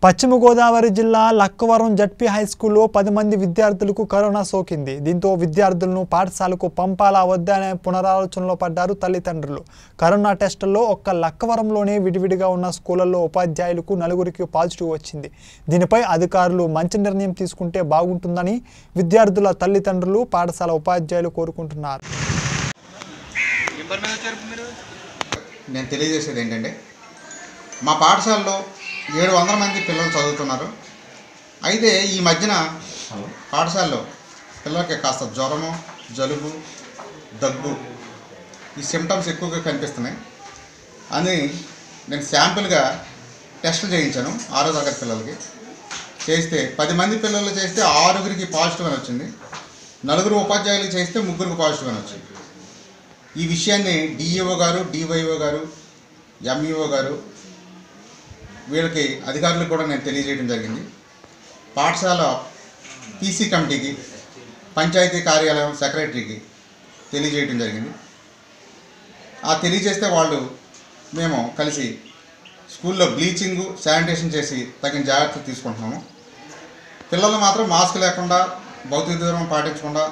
పశ్చిమ గోదావరి జిల్లా Lakkavaram ZP high స్కూల్లో పది మంది విద్యార్థులకు కరోనా సోకింది దీంతో విద్యార్థులను పాఠశాలకు పంపాలా వద్దా అనే పునరాలోచనలో పడ్డారు తల్లిదండ్రులు కరోనా టెస్టుల్లో ఒక్క లక్కవరంలోనే విడివిడిగా ఉన్న స్కూళ్లలో ఉపాధ్యాయులకు నలుగురికి పాజిటివ్ వచ్చింది దీనిపై అధికారులు మంచి నిర్ణయం తీసుకుంటే బాగుంటుందని విద్యార్థుల తల్లిదండ్రులు పాఠశాల ఉపాధ్యాయులు కోరుకుంటున్నారు ఏం పని మీద వచ్చారు మీరు నేను తెలియజేసేది ఏంటంటే మా పాఠశాలలో ఏడు వందల మంది పిల్లలు చదువుతున్నారు అయితే ఈ మధ్యన పాఠశాలలో పిల్లలకి కాస్త జ్వరము జలుబు దగ్గు ఈ సిమ్టమ్స్ ఎక్కువగా కనిపిస్తున్నాయి అని నేను శాంపిల్గా టెస్టులు చేయించాను ఆరో తరగతి పిల్లలకి చేస్తే పది మంది పిల్లలు చేస్తే ఆరుగురికి పాజిటివ్ అని వచ్చింది నలుగురు ఉపాధ్యాయులు చేస్తే ముగ్గురికి పాజిటివ్ అని వచ్చింది ఈ విషయాన్ని డిఈఓ గారు డివైఓ గారు ఎంఈఓ గారు వీళ్ళకి అధికారులకు కూడా నేను తెలియజేయడం జరిగింది పాఠశాల పీసీ కమిటీకి పంచాయతీ కార్యాలయం సెక్రటరీకి తెలియజేయడం జరిగింది ఆ తెలియజేస్తే వాళ్ళు మేము కలిసి స్కూల్లో బ్లీచింగ్ శానిటేషన్ చేసి తగిన జాగ్రత్తలు తీసుకుంటున్నాము పిల్లలు మాత్రం మాస్క్ లేకుండా భౌతిక దూరం పాటించకుండా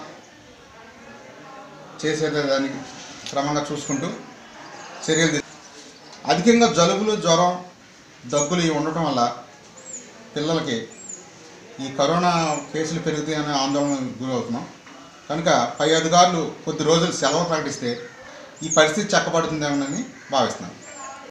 చేసేదానికి క్రమంగా చూసుకుంటూ చర్యలు తీ- అధికంగా జలుబులు జ్వరం దగ్గులు ఇవి ఉండటం వల్ల పిల్లలకి ఈ కరోనా కేసులు పెరుగుతాయనే ఆందోళన గురవుతున్నాం కనుక పై అధికారులు కొద్ది రోజులు సెలవు ప్రకటిస్తే ఈ పరిస్థితి చక్కబడుతుందేమోనని భావిస్తున్నాను